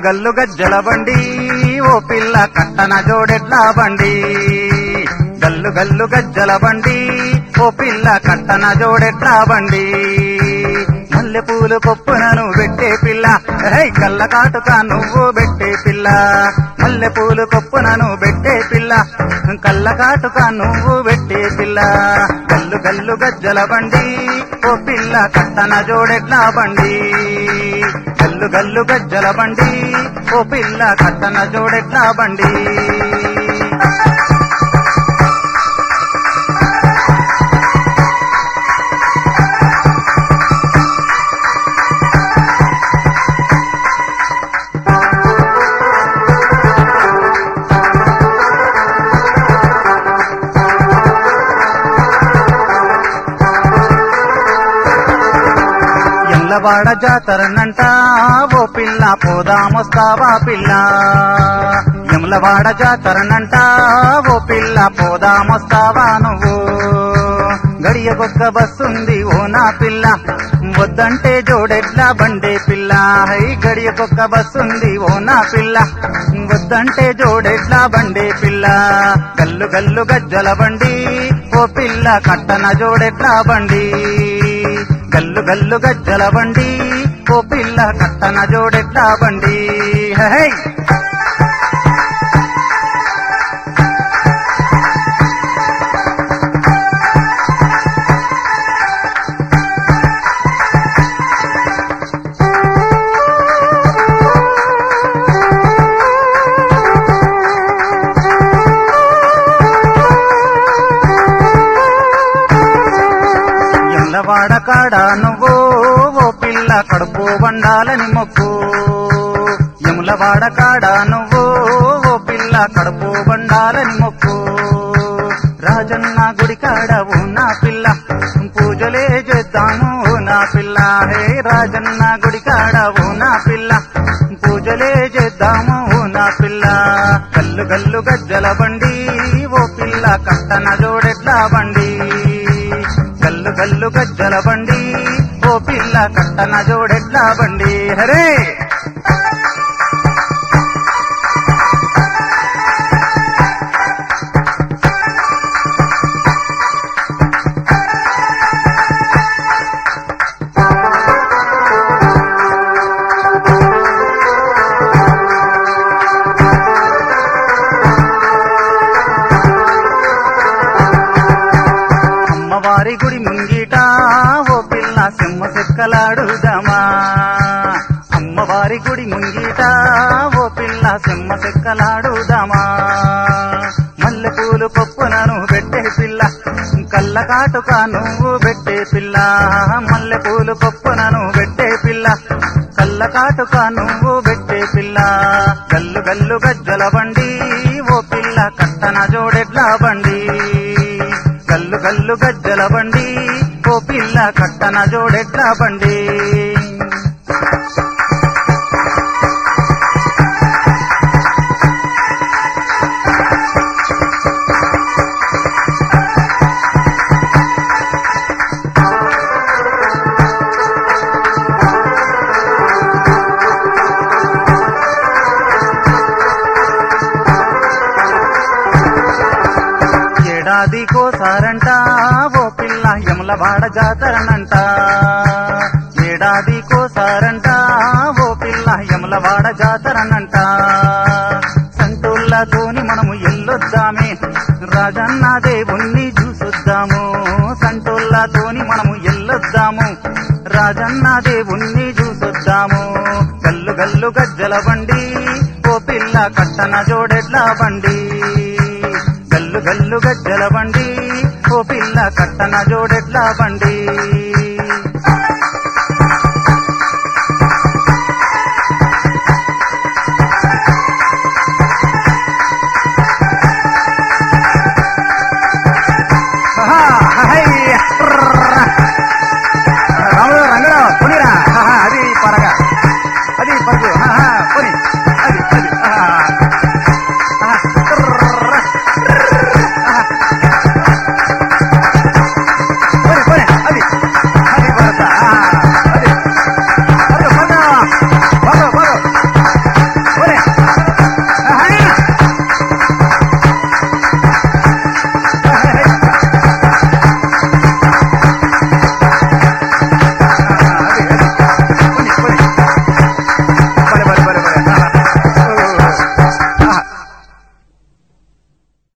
గల్లు గజ్జల బండి ఓ పిల్ల కట్టన జోడెడ్లా బండి గల్లు గల్లు గజ్జల బండి ఓ పిల్ల కట్టన జోడెడ్లా బండి మల్లె పూలు కొప్పునను పెట్టే పిల్ల హై కళ్ళ కాటుక నువ్వు పెట్టే పిల్ల మల్లె పూలు కొప్పునను పెట్టే పిల్ల కళ్ళ కాటుక నువ్వు పెట్టే పిల్ల గల్లు గల్లు గజ్జల బండి ఓ పిల్ల కట్టన జోడెడ్లా బండి గల్లు గల్లు గజ్జల బండి ఓ పిల్ల కట్టన జోడెడ్లా బండి ఎల్లవాడ జాతరనంట ఓ పిల్ల పోదామొస్తావా పిల్ల ఎమ్లవాడ జాతరనంట ఓ పిల్ల పోదామొస్తావా నువ్వు గడియకొక్క బస్సుంది ఓ నా పిల్ల వద్దంటే జోడెడ్ల బండే పిల్ల హై గడియకొక్క బస్సుంది ఓ నా పిల్ల వద్దంటే జోడెడ్ల బండే పిల్ల గల్లు గల్లు గజ్జల బండి ఓ పిల్ల కట్టన జోడెడ్ల బండి గల్లు గల్లు గజ్జల బండి ఓ పిల్ల కట్టన జోడెడ్ల బండి హై ఎల్లవాడ కాడ నువ్వు ఓ పిల్ల కడుపు వండాలని మొక్కు ఎములవాడ కాడ నువ్వు ఓ పిల్ల కడుపు వండాలని మొక్కు రాజన్న గుడి కాడ ఓ నా పిల్ల పూజలే చేద్దాము ఓ నా పిల్ల హే రాజన్న గుడి కాడ ఓ నా పిల్ల పూజలే చేద్దాము ఓ నా పిల్ల గల్లు గల్లు గజ్జల బండి ఓ పిల్ల కట్టన జోడెడ్ల బండి గల్లు గల్లు గజ్జల బండి ఓ పిల్ల కట్టన జోడెడ్ల బండి హరే అమ్మవారి గుడి ముంగిట ఓ పిల్ల సింహ సెక్కలాడుదామా అమ్మవారి గుడి ముంగిట ఓ పిల్ల సింహ సెక్కలాడుదామా మల్లె పూలు పప్పునను పెట్టే పిల్ల కళ్ళ కాటుక నువ్వు పెట్టే పిల్ల మల్లె పూలు పప్పునను పెట్టే పిల్ల కళ్ళ కాటుక నువ్వు పెట్టే పిల్ల గల్లు గల్లు గజ్జల బండి ఓ పిల్ల కట్టన జోడెడ్ల బండి గల్లు గల్లు గజ్జల బండి ఓ పిల్ల కట్టన జోడెడ్ల బండి ఏడాదికోసారంట ఓ పిల్ల యములవాడ జాతరనంట ఏడాదికోసారంట ఓ పిల్ల యములవాడ జాతరనంట సంటూళ్ళతోని మనము ఎల్లొద్దామే రాజన్న దేవుణ్ణి చూసొద్దాము సంటూళ్ళతోని మనము ఎల్లొద్దాము రాజన్న దేవుణ్ణి చూసొద్దాము గల్లు గల్లు గజ్జల బండి ఓ పిల్ల కట్టన జోడెడ్ల బండి గల్లు గల్లు గజ్జల బండి ఓ పిల్ల కట్టన జోడెడ్ల బండి